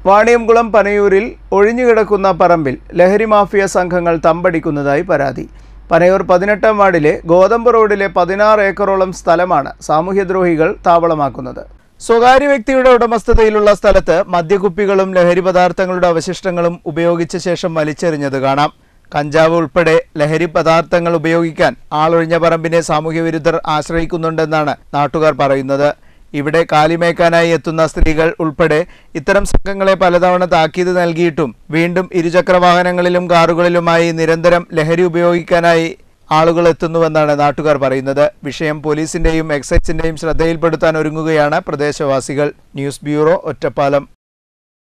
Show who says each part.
Speaker 1: വാണിയംകുളം പനയൂരിൽ ഒഴിഞ്ഞുകിടക്കുന്ന പറമ്പിൽ ലഹരി മാഫിയ സംഘങ്ങൾ തമ്പടിക്കുന്നതായി പരാതി പനയൂർ പതിനെട്ടാം വാർഡിലെ ഗോതമ്പ് റോഡിലെ പതിനാറ് ഏക്കറോളം സ്ഥലമാണ് സാമൂഹ്യദ്രോഹികൾ താവളമാക്കുന്നത് സ്വകാര്യ വ്യക്തിയുടെ ഉടമസ്ഥതയിലുള്ള സ്ഥലത്ത് മദ്യക്കുപ്പികളും ലഹരി പദാർത്ഥങ്ങളുടെ അവശിഷ്ടങ്ങളും ഉപയോഗിച്ച ശേഷം വലിച്ചെറിഞ്ഞത് കാണാം കഞ്ചാവ് ഉൾപ്പെടെ ലഹരി പദാർത്ഥങ്ങൾ ഉപയോഗിക്കാൻ ആളൊഴിഞ്ഞ പറമ്പിനെ സാമൂഹ്യ വിരുദ്ധർ ആശ്രയിക്കുന്നുണ്ടെന്നാണ് നാട്ടുകാർ പറയുന്നത് ഇവിടെ കാലിമേക്കാനായി എത്തുന്ന സ്ത്രീകൾ ഉൾപ്പെടെ ഇത്തരം സംഘങ്ങളെ പലതവണ താക്കീത് നൽകിയിട്ടും വീണ്ടും ഇരുചക്ര വാഹനങ്ങളിലും കാറുകളിലുമായി നിരന്തരം ലഹരി ഉപയോഗിക്കാനായി ആളുകൾ എത്തുന്നുവെന്നാണ് നാട്ടുകാർ പറയുന്നത് വിഷയം പോലീസിന്റെയും എക്സൈസിന്റെയും ശ്രദ്ധയിൽപ്പെടുത്താൻ ഒരുങ്ങുകയാണ് പ്രദേശവാസികൾ ന്യൂസ് ബ്യൂറോ ഒറ്റപ്പാലം